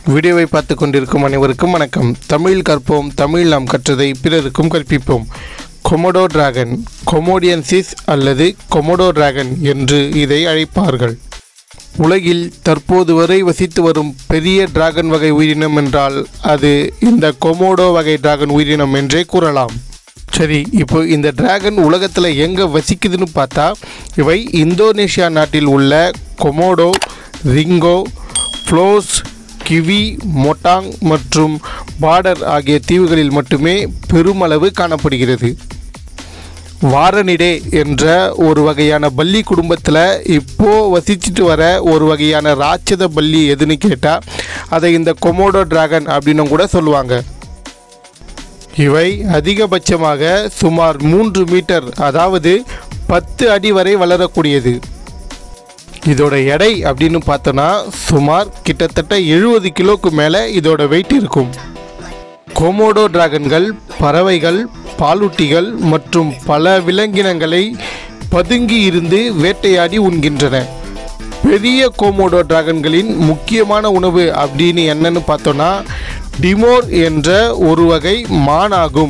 வீடியோவை பார்த்து கொண்டிருக்கும் அனைவருக்கும் வணக்கம் தமிழில் கற்போம் தமிழ் நாம் கற்றதை பிறருக்கும் கற்பிப்போம் கொமோடோ டிராகன் கொமோடியன்சிஸ் அல்லது கொமோடோ டிராகன் என்று இதை அழைப்பார்கள் உலகில் தற்போது வரை வசித்து வரும் பெரிய டிராகன் வகை உயிரினம் என்றால் அது இந்த கொமோடோ வகை டிராகன் உயிரினம் என்றே கூறலாம் சரி இப்போ இந்த டிராகன் உலகத்தில் எங்கே வசிக்குதுன்னு பார்த்தா இவை இந்தோனேஷியா நாட்டில் உள்ள கொமோடோ ரிங்கோ ஃப்ளோஸ் கிவி மொட்டாங் மற்றும் பார்டர் ஆகிய தீவுகளில் மட்டுமே பெருமளவு காணப்படுகிறது வாரனிடே என்ற ஒரு வகையான பல்லி குடும்பத்தில் இப்போ வசிச்சுட்டு வர ஒரு வகையான ராட்சத பல்லி எதுன்னு கேட்டால் அதை இந்த கொமோடோ டிராகன் அப்படின்னு கூட சொல்லுவாங்க இவை அதிகபட்சமாக சுமார் மூன்று மீட்டர் அதாவது பத்து அடி வரை வளரக்கூடியது இதோட எடை அப்படின்னு பார்த்தோன்னா சுமார் கிட்டத்தட்ட எழுபது கிலோக்கு மேலே இதோட வெயிட் இருக்கும் கோமோடோ டிராகன்கள் பறவைகள் பாலூட்டிகள் மற்றும் பல விலங்கினங்களை பதுங்கி இருந்து வேட்டையாடி உண்கின்றன பெரிய கோமோடோ டிராகன்களின் முக்கியமான உணவு அப்படின்னு என்னன்னு பார்த்தோன்னா டிமோர் என்ற ஒரு வகை மானாகும்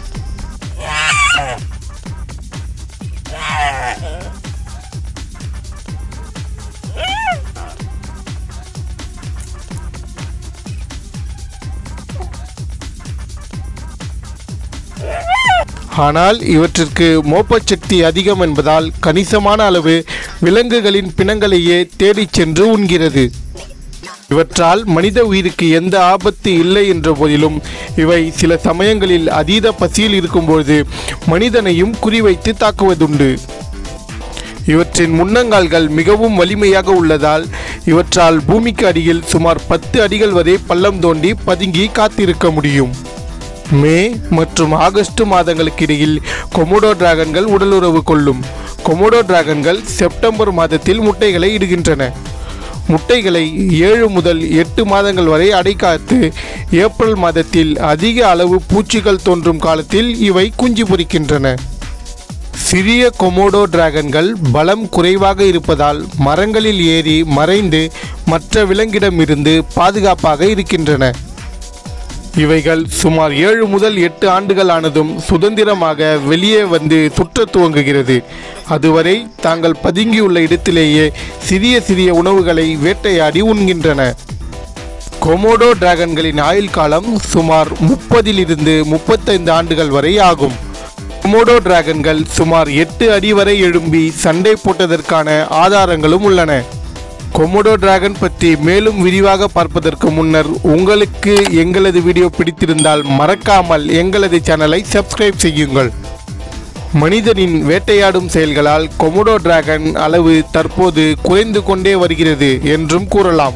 ஆனால் இவற்றிற்கு மோப்பச்சக்தி அதிகம் என்பதால் கணிசமான அளவு விலங்குகளின் பிணங்களையே தேடிச் சென்று உண்கிறது இவற்றால் மனித உயிருக்கு எந்த ஆபத்து இல்லை என்ற போதிலும் இவை சில சமயங்களில் அதீத பசியில் இருக்கும்பொழுது மனிதனையும் குறிவைத்து தாக்குவதுண்டு இவற்றின் முன்னங்கால்கள் மிகவும் வலிமையாக உள்ளதால் இவற்றால் பூமிக்கு அடியில் சுமார் பத்து அடிகள் வரை பள்ளம் தோண்டி பதுங்கி காத்திருக்க முடியும் மே மற்றும் ஆகஸ்ட் மாதங்களுக்கு இடையில் கொமோடோ டிராகன்கள் உடலுறவு கொள்ளும் கொமோடோ டிராகன்கள் செப்டம்பர் மாதத்தில் முட்டைகளை இடுகின்றன முட்டைகளை ஏழு முதல் எட்டு மாதங்கள் வரை அடைக்காத்து ஏப்ரல் மாதத்தில் அதிக அளவு பூச்சிகள் தோன்றும் காலத்தில் இவை குஞ்சு பொரிக்கின்றன சிறிய கொமோடோ டிராகன்கள் பலம் குறைவாக இருப்பதால் மரங்களில் ஏறி மறைந்து மற்ற விலங்கிடமிருந்து பாதுகாப்பாக இருக்கின்றன இவைகள் சுமார் ஏழு முதல் எட்டு ஆண்டுகள் ஆனதும் சுதந்திரமாக வெளியே வந்து சுற்றத் துவங்குகிறது அதுவரை தாங்கள் பதுங்கியுள்ள இடத்திலேயே சிறிய சிறிய உணவுகளை வேட்டையாடி உண்கின்றன கொமோடோ டிராகன்களின் ஆயுள் காலம் சுமார் முப்பதிலிருந்து முப்பத்தைந்து ஆண்டுகள் வரை ஆகும் கொமோடோ டிராகன்கள் சுமார் எட்டு அடி வரை எழும்பி சண்டை போட்டதற்கான ஆதாரங்களும் உள்ளன கொமோடோ டிராகன் பற்றி மேலும் விரிவாக பார்ப்பதற்கு முன்னர் உங்களுக்கு எங்களது வீடியோ பிடித்திருந்தால் மறக்காமல் எங்களது சேனலை சப்ஸ்கிரைப் செய்யுங்கள் மனிதனின் வேட்டையாடும் செயல்களால் கொமோடோ டிராகன் அளவு தற்போது குறைந்து கொண்டே வருகிறது என்றும் கூறலாம்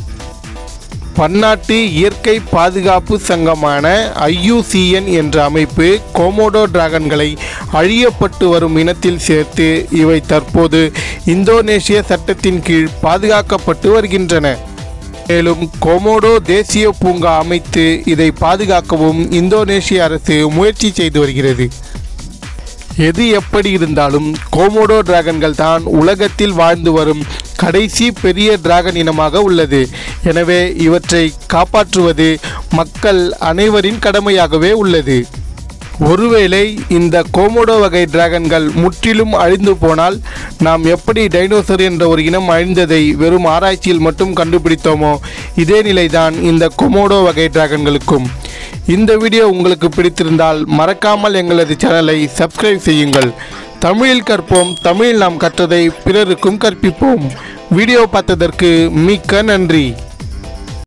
பன்னாட்டு இயற்கை பாதுகாப்பு சங்கமான ஐயூசிஎன் என்ற அமைப்பு கோமோடோ டிராகன்களை அழியப்பட்டு வரும் இனத்தில் சேர்த்து இவை தற்போது இந்தோனேசிய சட்டத்தின் கீழ் பாதுகாக்கப்பட்டு வருகின்றன மேலும் கோமோடோ தேசிய பூங்கா அமைத்து இதை பாதுகாக்கவும் இந்தோனேசிய அரசு முயற்சி செய்து வருகிறது எது எப்படி இருந்தாலும் கோமோடோ டிராகன்கள் தான் உலகத்தில் வாழ்ந்து வரும் கடைசி பெரிய டிராகன் இனமாக உள்ளது எனவே இவற்றை காப்பாற்றுவது மக்கள் அனைவரின் கடமையாகவே உள்ளது ஒருவேளை இந்த கோமோடோ வகை டிராகன்கள் முற்றிலும் அழிந்து போனால் நாம் எப்படி டைனோசர் என்ற ஒரு இனம் அழிந்ததை வெறும் ஆராய்ச்சியில் மட்டும் கண்டுபிடித்தோமோ இதே நிலைதான் இந்த கொமோடோ வகை டிராகன்களுக்கும் இந்த வீடியோ உங்களுக்கு பிடித்திருந்தால் மறக்காமல் எங்களது சேனலை சப்ஸ்கிரைப் செய்யுங்கள் தமிழில் கற்போம் தமிழில் நாம் கற்றதை பிறருக்கும் கற்பிப்போம் வீடியோ பார்த்ததற்கு மிக்க நன்றி